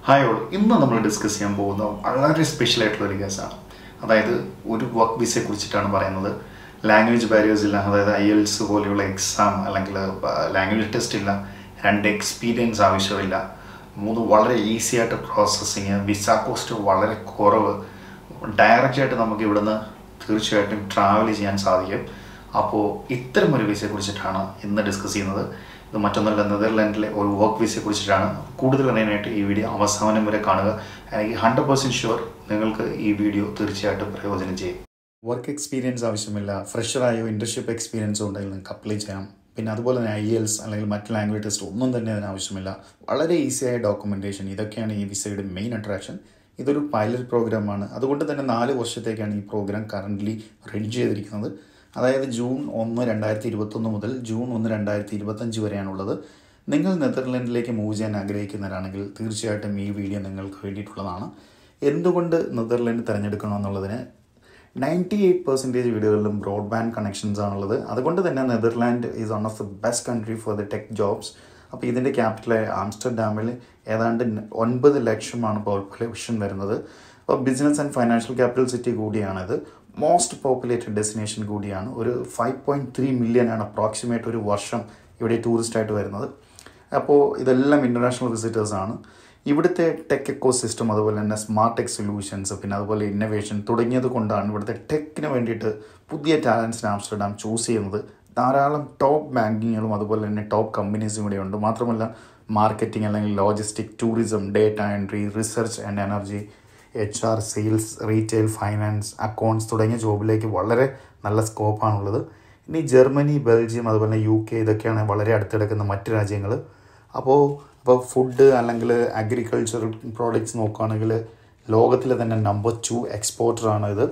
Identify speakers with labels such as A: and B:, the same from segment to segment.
A: hi all ഇന്ന് നമ്മൾ discuss ചെയ്യാൻ പോകുന്ന വളരെ സ്പെഷ്യൽ ആയിട്ടുള്ള ഒരു കേസാണ് അതായത് ഒരു വർക്ക് വിസയെ കുറിച്ചിട്ടാണ് പറയുന്നത് ലാംഗ്വേജ് ബാരിയേഴ്സ് ഇല്ല അതായത് ഐ എൽസ് പോലെയുള്ള എക്സാം അല്ലെങ്കിൽ ലാംഗ്വേജ് ടെസ്റ്റ് ഇല്ല രണ്ട് എക്സ്പീരിയൻസ് ആവശ്യമില്ല മൂന്ന് വളരെ ഈസി ആയിട്ട് പ്രോസസ്സിങ് വിസ കോസ്റ്റ് വളരെ കുറവ് ഡയറക്റ്റ് ആയിട്ട് നമുക്ക് ഇവിടുന്ന് തീർച്ചയായിട്ടും ട്രാവൽ ചെയ്യാൻ സാധിക്കും അപ്പോൾ ഇത്തരം ഒരു വിസയെ കുറിച്ചിട്ടാണ് ഇന്ന് ഡിസ്കസ് ചെയ്യുന്നത് ഇത് മറ്റൊന്നല്ല നെതർലാൻഡിലെ ഒരു വർക്ക് വിസയെ കുറിച്ചിട്ടാണ് കൂടുതൽ അറിയാനായിട്ട് ഈ വീഡിയോ അവസാനം വരെ കാണുക എനിക്ക് ഹൺഡ്രഡ് പെർസെൻറ്റ് ഷുവർ നിങ്ങൾക്ക് ഈ വീഡിയോ തീർച്ചയായിട്ടും പ്രയോജനം ചെയ്യും വർക്ക് എക്സ്പീരിയൻസ് ആവശ്യമില്ല ഫ്രഷറായോ ഇൻറ്റർഷിപ്പ് എക്സ്പീരിയൻസോ ഉണ്ടെങ്കിൽ നിങ്ങൾക്ക് അപ്ലൈ ചെയ്യാം പിന്നെ അതുപോലെ തന്നെ ഐ എൽസ് അല്ലെങ്കിൽ മറ്റ് ലാംഗ്വേജ് ടെസ്റ്റ് ഒന്നും തന്നെ അതിന് ആവശ്യമില്ല വളരെ ഈസിയായ ഡോക്യുമെൻറ്റേഷൻ ഇതൊക്കെയാണ് ഈ വിസയുടെ മെയിൻ അട്രാക്ഷൻ ഇതൊരു പൈലറ്റ് പ്രോഗ്രാമാണ് അതുകൊണ്ട് തന്നെ നാല് വർഷത്തേക്കാണ് ഈ പ്രോഗ്രാം കറൻ്റ്ലി റെഡി ചെയ്തിരിക്കുന്നത് അതായത് ജൂൺ ഒന്ന് രണ്ടായിരത്തി ഇരുപത്തൊന്ന് മുതൽ ജൂൺ ഒന്ന് രണ്ടായിരത്തി ഇരുപത്തഞ്ച് വരെയാണുള്ളത് നിങ്ങൾ നെതർലൻഡിലേക്ക് മൂവ് ചെയ്യാൻ ആഗ്രഹിക്കുന്നവരാണെങ്കിൽ തീർച്ചയായിട്ടും ഈ വീഡിയോ നിങ്ങൾക്ക് വേണ്ടിയിട്ടുള്ളതാണ് എന്തുകൊണ്ട് നെതർലൻഡ് തിരഞ്ഞെടുക്കണമെന്നുള്ളതിന് നയൻറ്റി എയ്റ്റ് പെർസെൻറ്റേജ് വീടുകളിലും ബ്രോഡ്ബാൻഡ് കണക്ഷൻസ് ആണുള്ളത് അതുകൊണ്ട് തന്നെ Netherland is one of the best country for the tech jobs അപ്പോൾ ഇതിൻ്റെ ക്യാപിറ്റലായ ആംസ്റ്റർഡാമിൽ ഏതാണ്ട് ഒൻപത് ലക്ഷമാണ് പോപ്പുലേഷൻ വരുന്നത് അപ്പോൾ business and financial capital city കൂടിയാണിത് മോസ്റ്റ് പോപ്പുലേറ്റഡ് ഡെസ്റ്റിനേഷൻ കൂടിയാണ് ഒരു ഫൈവ് പോയിൻറ്റ് ത്രീ മില്യൺ ആണ് അപ്രോക്സിമേറ്റ് ഒരു വർഷം ഇവിടെ ടൂറിസ്റ്റ് ആയിട്ട് വരുന്നത് അപ്പോൾ ഇതെല്ലാം ഇൻ്റർനാഷണൽ വിസിറ്റേഴ്സ് ആണ് ഇവിടുത്തെ ടെക് എക്കോ സിസ്റ്റം അതുപോലെ തന്നെ സ്മാർട്ട് ടെക് സൊല്യൂഷൻസ് പിന്നെ അതുപോലെ ഇന്നവേഷൻ തുടങ്ങിയത് കൊണ്ടാണ് ഇവിടുത്തെ ടെക്കിന് വേണ്ടിയിട്ട് പുതിയ ടാലൻസിന് ആംസ്റ്റർഡാം ചൂസ് ചെയ്യുന്നത് ധാരാളം ടോപ്പ് ബാങ്കിങ്ങുകളും അതുപോലെ തന്നെ ടോപ്പ് കമ്പനീസും ഇവിടെ ഉണ്ട് മാത്രമല്ല മാർക്കറ്റിംഗ് അല്ലെങ്കിൽ logistic tourism data entry research and energy H R sales retail finance accounts തുടങ്ങിയ ജോബിലേക്ക് വളരെ നല്ല സ്കോപ്പാണുള്ളത് ഇനി ജർമ്മനി ബെൽജിയം അതുപോലെ യു കെ ഇതൊക്കെയാണ് വളരെ അടുത്തിടക്കുന്ന മറ്റ് രാജ്യങ്ങൾ അപ്പോൾ അപ്പോൾ ഫുഡ് അല്ലെങ്കിൽ അഗ്രികൾച്ചർ പ്രോഡക്റ്റ്സ് നോക്കുകയാണെങ്കിൽ ലോകത്തിലെ തന്നെ നമ്പർ ടു എക്സ്പോർട്ടറാണ് ഇത്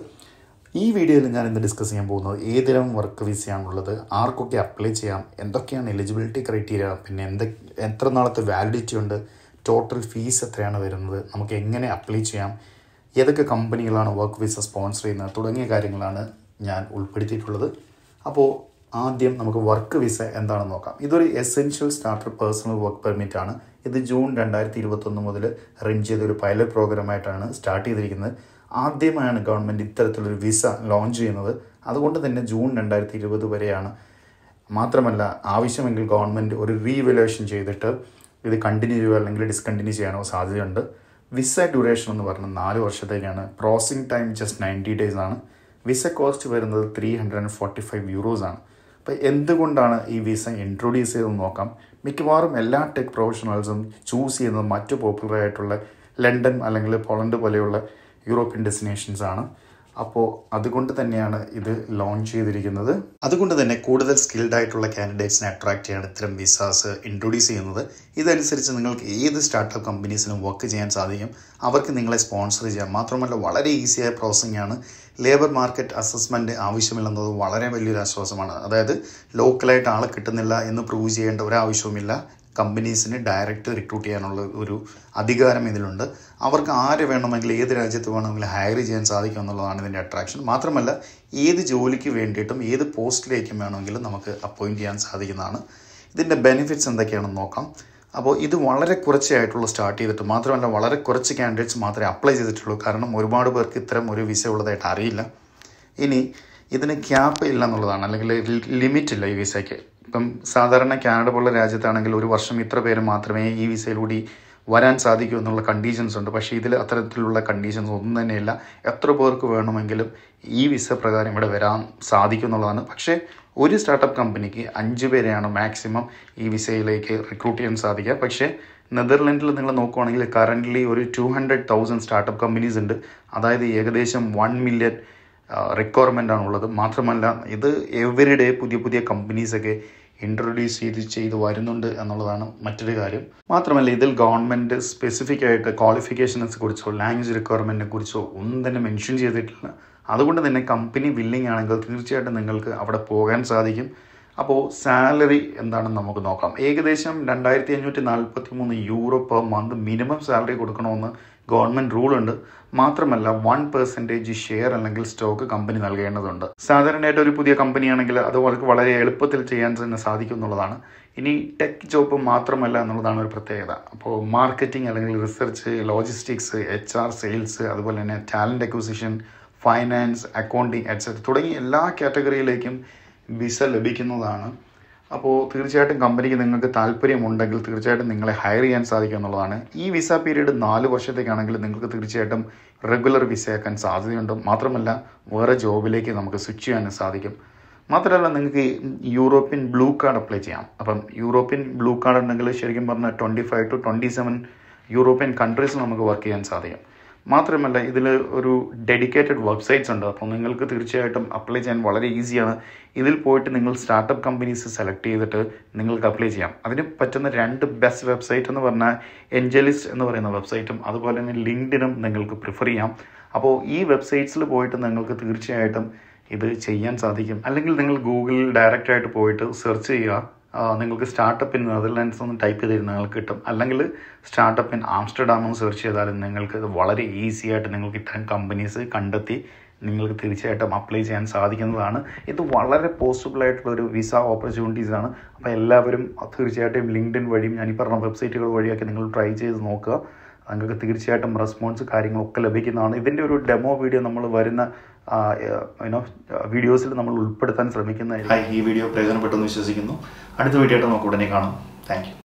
A: ഈ വീഡിയോയിൽ ഞാൻ ഇന്ന് ഡിസ്കസ് ചെയ്യാൻ പോകുന്നത് ഏതിലും വർക്ക് വിസയാണുള്ളത് ആർക്കൊക്കെ അപ്ലൈ ചെയ്യാം എന്തൊക്കെയാണ് എലിജിബിലിറ്റി ക്രൈറ്റീരിയ പിന്നെ എന്ത് എത്ര നാളത്തെ വാലിഡിറ്റി ഉണ്ട് ടോട്ടൽ ഫീസ് എത്രയാണ് വരുന്നത് നമുക്ക് എങ്ങനെ അപ്ലൈ ചെയ്യാം ഏതൊക്കെ കമ്പനികളാണ് വർക്ക് വിസ സ്പോൺസർ ചെയ്യുന്നത് തുടങ്ങിയ കാര്യങ്ങളാണ് ഞാൻ ഉൾപ്പെടുത്തിയിട്ടുള്ളത് അപ്പോൾ ആദ്യം നമുക്ക് വർക്ക് വിസ എന്താണെന്ന് നോക്കാം ഇതൊരു essential starter personal work permit ആണ് ഇത് ജൂൺ രണ്ടായിരത്തി ഇരുപത്തൊന്ന് മുതൽ റൺ ചെയ്ത ഒരു പൈലറ്റ് പ്രോഗ്രാമായിട്ടാണ് സ്റ്റാർട്ട് ചെയ്തിരിക്കുന്നത് ആദ്യമായാണ് ഗവൺമെൻറ് ഇത്തരത്തിലൊരു വിസ ലോഞ്ച് ചെയ്യുന്നത് അതുകൊണ്ട് തന്നെ ജൂൺ രണ്ടായിരത്തി ഇരുപത് വരെയാണ് മാത്രമല്ല ആവശ്യമെങ്കിൽ ഗവൺമെൻറ് ഒരു റീവലുവേഷൻ ചെയ്തിട്ട് ഇത് കണ്ടിന്യൂ ചെയ്യുക അല്ലെങ്കിൽ ഡിസ്കണ്ടിന്യൂ ചെയ്യാനോ സാധ്യതയുണ്ട് വിസ ഡ്യൂറേഷൻ എന്ന് പറഞ്ഞാൽ നാല് വർഷത്തേക്കാണ് processing time just ninety days ആണ് വിസ കോസ്റ്റ് വരുന്നത് three hundred and forty five euros ആണ് അപ്പോൾ എന്തുകൊണ്ടാണ് ഈ വിസ ഇൻട്രൊഡ്യൂസ് ചെയ്തതെന്ന് നോക്കാം മിക്കവാറും എല്ലാ ടെക് പ്രൊഫഷണൽസും ചൂസ് ചെയ്യുന്നത് മറ്റു പോപ്പുലർ ആയിട്ടുള്ള ലണ്ടൻ അല്ലെങ്കിൽ പോളണ്ട് പോലെയുള്ള യൂറോപ്യൻ ഡെസ്റ്റിനേഷൻസ് ആണ് അപ്പോൾ അതുകൊണ്ട് തന്നെയാണ് ഇത് ലോഞ്ച് ചെയ്തിരിക്കുന്നത് അതുകൊണ്ട് തന്നെ കൂടുതൽ സ്കിൽഡ് ആയിട്ടുള്ള കാൻഡിഡേറ്റ്സിനെ അട്രാക്ട് ചെയ്യാൻ ഇത്തരം വിസാസ് ഇൻട്രൊഡ്യൂസ് ചെയ്യുന്നത് ഇതനുസരിച്ച് നിങ്ങൾക്ക് ഏത് സ്റ്റാർട്ടപ്പ് കമ്പനീസിനും വർക്ക് ചെയ്യാൻ സാധിക്കും അവർക്ക് നിങ്ങളെ സ്പോൺസർ ചെയ്യാം മാത്രമല്ല വളരെ ഈസിയായ പ്രോസസ്സിംഗ് ആണ് ലേബർ മാർക്കറ്റ് അസസ്മെൻറ്റ് ആവശ്യമില്ലെന്നത് വളരെ വലിയൊരു ആശ്വാസമാണ് അതായത് ലോക്കലായിട്ട് ആളെ കിട്ടുന്നില്ല എന്ന് പ്രൂവ് ചെയ്യേണ്ട ഒരാവശ്യവുമില്ല കമ്പനീസിന് ഡയറക്റ്റ് റിക്രൂട്ട് ചെയ്യാനുള്ള ഒരു അധികാരം ഇതിലുണ്ട് അവർക്ക് ആര് വേണമെങ്കിൽ ഏത് രാജ്യത്ത് വേണമെങ്കിലും ഹയർ ചെയ്യാൻ സാധിക്കും എന്നുള്ളതാണ് ഇതിൻ്റെ അട്രാക്ഷൻ മാത്രമല്ല ഏത് ജോലിക്ക് വേണ്ടിയിട്ടും ഏത് പോസ്റ്റിലേക്കും വേണമെങ്കിലും നമുക്ക് അപ്പോയിൻറ്റ് ചെയ്യാൻ സാധിക്കുന്നതാണ് ഇതിൻ്റെ ബെനിഫിറ്റ്സ് എന്തൊക്കെയാണെന്ന് നോക്കാം അപ്പോൾ ഇത് വളരെ കുറച്ചേ ആയിട്ടുള്ളൂ സ്റ്റാർട്ട് ചെയ്തിട്ട് മാത്രമല്ല വളരെ കുറച്ച് കാൻഡിഡേറ്റ്സ് മാത്രമേ അപ്ലൈ ചെയ്തിട്ടുള്ളൂ കാരണം ഒരുപാട് പേർക്ക് ഇത്തരം ഒരു വിസ ഉള്ളതായിട്ട് അറിയില്ല ഇനി ഇതിന് ക്യാപ്പ് ഇല്ല എന്നുള്ളതാണ് അല്ലെങ്കിൽ ലിമിറ്റ് ഇല്ല ഈ വിസയ്ക്ക് ഇപ്പം സാധാരണ കാനഡ പോലുള്ള രാജ്യത്താണെങ്കിൽ ഒരു വർഷം ഇത്ര പേര് മാത്രമേ ഈ വിസയിലൂടെ വരാൻ സാധിക്കൂ എന്നുള്ള കണ്ടീഷൻസ് ഉണ്ട് പക്ഷേ ഇതിൽ അത്തരത്തിലുള്ള കണ്ടീഷൻസ് ഒന്നും തന്നെയില്ല എത്ര പേർക്ക് വേണമെങ്കിലും ഈ വിസ പ്രകാരം ഇവിടെ വരാൻ സാധിക്കും എന്നുള്ളതാണ് പക്ഷേ ഒരു സ്റ്റാർട്ടപ്പ് കമ്പനിക്ക് അഞ്ച് പേരെയാണ് മാക്സിമം ഈ വിസയിലേക്ക് റിക്രൂട്ട് ചെയ്യാൻ സാധിക്കുക പക്ഷേ നെതർലൻഡിൽ നിങ്ങൾ നോക്കുവാണെങ്കിൽ കറൻ്റ്ലി ഒരു two hundred thousand startup companies ഉണ്ട് അതായത് ഏകദേശം വൺ മില്യൺ റിക്വയർമെൻ്റ് ആണുള്ളത് മാത്രമല്ല ഇത് എവറി ഡേ പുതിയ പുതിയ കമ്പനീസൊക്കെ ഇൻട്രൊഡ്യൂസ് ചെയ്ത് ചെയ്ത് വരുന്നുണ്ട് എന്നുള്ളതാണ് മറ്റൊരു കാര്യം മാത്രമല്ല ഇതിൽ ഗവൺമെൻറ് സ്പെസിഫിക് ആയിട്ട് ക്വാളിഫിക്കേഷൻസ് കുറിച്ചോ ലാംഗ്വേജ് റിക്വയർമെൻറ്റിനെ കുറിച്ചോ ഒന്നും തന്നെ മെൻഷൻ ചെയ്തിട്ടില്ല അതുകൊണ്ട് തന്നെ കമ്പനി വില്ലിംഗ് ആണെങ്കിൽ തീർച്ചയായിട്ടും നിങ്ങൾക്ക് അവിടെ പോകാൻ സാധിക്കും അപ്പോൾ സാലറി എന്താണെന്ന് നമുക്ക് നോക്കാം ഏകദേശം രണ്ടായിരത്തി അഞ്ഞൂറ്റി നാൽപ്പത്തി മൂന്ന് euro per month minimum salary കൊടുക്കണമെന്ന് ഗവൺമെൻറ് റൂൾ ഉണ്ട് മാത്രമല്ല വൺ പെർസെൻറ്റേജ് ഷെയർ അല്ലെങ്കിൽ സ്റ്റോക്ക് കമ്പനി നൽകേണ്ടതുണ്ട് സാധാരണയായിട്ട് ഒരു പുതിയ കമ്പനിയാണെങ്കിൽ അത് അവർക്ക് വളരെ എളുപ്പത്തിൽ ചെയ്യാൻ തന്നെ സാധിക്കും എന്നുള്ളതാണ് ഇനി ടെക് ജോബ് മാത്രമല്ല എന്നുള്ളതാണ് ഒരു പ്രത്യേകത അപ്പോൾ മാർക്കറ്റിംഗ് അല്ലെങ്കിൽ research logistics H R sales അതുപോലെ തന്നെ talent acquisition finance accounting etcetera തുടങ്ങിയ എല്ലാ കാറ്റഗറിയിലേക്കും വിസ ലഭിക്കുന്നതാണ് അപ്പോൾ തീർച്ചയായിട്ടും കമ്പനിക്ക് നിങ്ങൾക്ക് താല്പര്യമുണ്ടെങ്കിൽ തീർച്ചയായിട്ടും നിങ്ങളെ ഹയർ ചെയ്യാൻ സാധിക്കും എന്നുള്ളതാണ് ഈ വിസ പീരീഡ് നാല് വർഷത്തേക്കാണെങ്കിൽ നിങ്ങൾക്ക് തീർച്ചയായിട്ടും റെഗുലർ വിസയാക്കാൻ സാധ്യതയുണ്ട് മാത്രമല്ല വേറെ ജോബിലേക്ക് നമുക്ക് സ്വിച്ച് ചെയ്യാനും സാധിക്കും മാത്രമല്ല നിങ്ങൾക്ക് യൂറോപ്യൻ ബ്ലൂ കാർഡ് അപ്ലൈ ചെയ്യാം അപ്പം യൂറോപ്യൻ ബ്ലൂ കാർഡ് ഉണ്ടെങ്കിൽ ശരിക്കും പറഞ്ഞാൽ twenty five to twenty seven European കൺട്രീസിൽ നമുക്ക് വർക്ക് ചെയ്യാൻ സാധിക്കും മാത്രമല്ല ഇതിൽ ഒരു ഡെഡിക്കേറ്റഡ് വെബ്സൈറ്റ്സ് ഉണ്ട് അപ്പോൾ നിങ്ങൾക്ക് തീർച്ചയായിട്ടും അപ്ലൈ ചെയ്യാൻ വളരെ ഈസിയാണ് ഇതിൽ പോയിട്ട് നിങ്ങൾ സ്റ്റാർട്ടപ്പ് കമ്പനീസ് സെലക്ട് ചെയ്തിട്ട് നിങ്ങൾക്ക് അപ്ലൈ ചെയ്യാം അതിന് പറ്റുന്ന രണ്ട് ബെസ്റ്റ് വെബ്സൈറ്റ് എന്ന് പറഞ്ഞാൽ എൻജലിസ്റ്റ് എന്ന് പറയുന്ന വെബ്സൈറ്റും അതുപോലെ തന്നെ ലിങ്ക്ഡിനും നിങ്ങൾക്ക് പ്രിഫർ ചെയ്യാം അപ്പോൾ ഈ വെബ്സൈറ്റ്സിൽ പോയിട്ട് നിങ്ങൾക്ക് തീർച്ചയായിട്ടും ഇത് ചെയ്യാൻ സാധിക്കും അല്ലെങ്കിൽ നിങ്ങൾ ഗൂഗിളിൽ ഡയറക്റ്റ് ആയിട്ട് പോയിട്ട് സെർച്ച് ചെയ്യുക നിങ്ങൾക്ക് സ്റ്റാർട്ടപ്പ് ഇൻ നെതർലാൻഡ്സ് എന്ന് ടൈപ്പ് ചെയ്തിരുന്ന നിങ്ങൾക്ക് കിട്ടും അല്ലെങ്കിൽ സ്റ്റാർട്ടപ്പ് ഇൻ ആംസ്റ്റർഡാം എന്ന് സെർച്ച് ചെയ്താലും നിങ്ങൾക്ക് ഇത് വളരെ ഈസി ആയിട്ട് നിങ്ങൾക്ക് ഇത്തരം കമ്പനീസ് കണ്ടെത്തി നിങ്ങൾക്ക് തീർച്ചയായിട്ടും അപ്ലൈ ചെയ്യാൻ സാധിക്കുന്നതാണ് ഇത് വളരെ പോസിബിൾ ആയിട്ടുള്ള ഒരു വിസ ഓപ്പർച്യൂണിറ്റീസ് ആണ് അപ്പോൾ എല്ലാവരും തീർച്ചയായിട്ടും ലിങ്ക്ഡിൻ വഴിയും ഞാൻ ഈ പറഞ്ഞ വെബ്സൈറ്റുകൾ വഴിയൊക്കെ നിങ്ങൾ ട്രൈ ചെയ്ത് നോക്കുക നിങ്ങൾക്ക് തീർച്ചയായിട്ടും റെസ്പോൺസ് കാര്യങ്ങളൊക്കെ ലഭിക്കുന്നതാണ് ഇതിൻ്റെ ഒരു ഡെമോ വീഡിയോ നമ്മൾ വരുന്ന യുനോ വീഡിയോസിൽ നമ്മൾ ഉൾപ്പെടുത്താൻ ശ്രമിക്കുന്നതായിരിക്കും ഈ വീഡിയോ പ്രയോജനപ്പെട്ടെന്ന് വിശ്വസിക്കുന്നു അടുത്ത വീഡിയോ ആയിട്ട് നമുക്ക് ഉടനെ കാണാം താങ്ക്